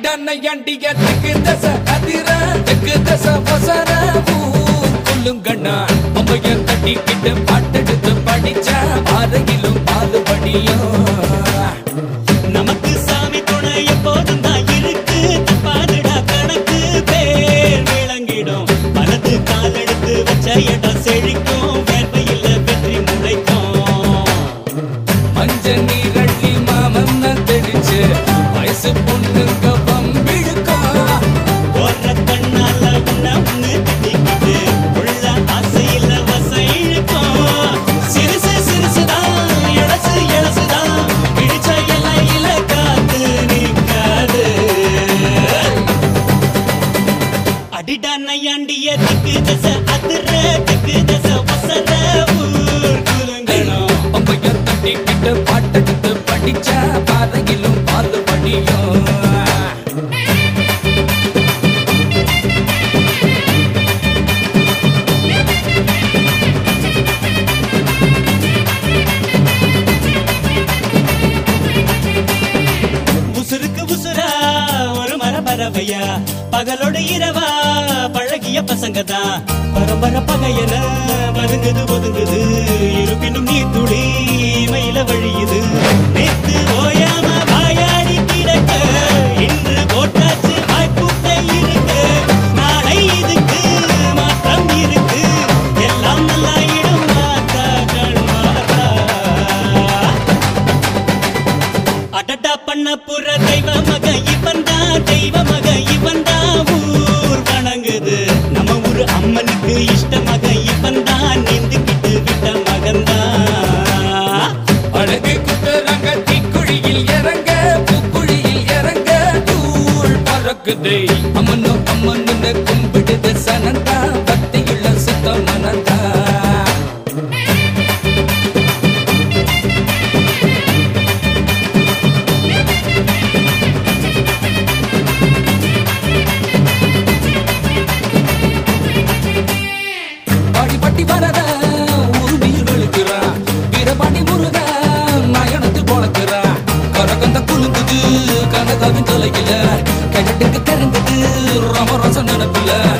அடிடான அண்டிய திக்கு தச அதிர திக்கு தச வசர கொல்லுங்கண்ணா அம்மைய தட்டிக்கிட்டு பாட்டெடுத்து படிச்சா பாதையிலும் பாலுபடியும் நமக்கு சாமி துணை எப்போதும் தான் இருக்கு தப்பாதுடா கணக்கு பேர் விளங்கிடும் வலது கால் எடுத்து வச்ச இடம் செழிக்கும் வேர்வையில் வெற்றி முளைக்கும் மஞ்ச நீரள்ளி மாமன் தெளிச்சு வயசு பொண்ணுங்க பம்பிழுக்கா போற கண்ணால உன்ன ஒண்ணு கட்டிக்கிட்டு உள்ள ஆசையில வசம் இழுக்கும் சிறுசு சிறுசுதான் எழசு எழசுதான் இழிச்ச எல்லையில காத்து நிற்காது அடிடா நையாண்டிய திக்கு தசை அதிர திக்கு தசை வசர ஊர் குலுங்கணும் அம்மைய தட்டிக்கிட்டு பாட்டெடுத்து படிச்சா பாதையிலும் பாலுபடியும் உசுருக்கு உசுரா ஒரு மர பறவையா பகலோட இரவா பழகிய பசங்க தான் பரம்பர பகையன பதுங்குது ஒதுங்குது இருப்பினும் நீ துளி மயில வழியுது நேத்து ஓயாம வாயாடி கிடக்க இன்று போட்டாச்சு வாய்ப்புட்டை இருக்கு நாளை இதுக்கு மாற்றம் இருக்கு எல்லாம் நல்லாயிடும் மாத்தா கண் மாத்தா அடடா பண்ண புற தெய்வ மக இவன் தான் தெய்வ மக இவன் தான் ஊர் வணங்குது நம்ம ஊரு அம்மனுக்கு இஷ்ட மக இவன் தான் நீந்துக்கிட்டு விட்ட மகன் தான் அழகு குத்துறாங்க தீக்குழியில் இறங்க பூக்குழியில் இறங்க தூள் பறக்குது அம்மனோ அம்மன்னு கும்பிடுது சனந்தா பக்தியுள்ள சுத்த மனந்தா பாடி பட்டி வரத உருமியில் வெளுக்கிறா வீரபாண்டி முருக நயனத்தில் பொழக்கிறா கரகந்த குலுங்குது கனகாவின் தொலையில கிழட்டுக்கு தெரிந்தது ரமரச நினப்பில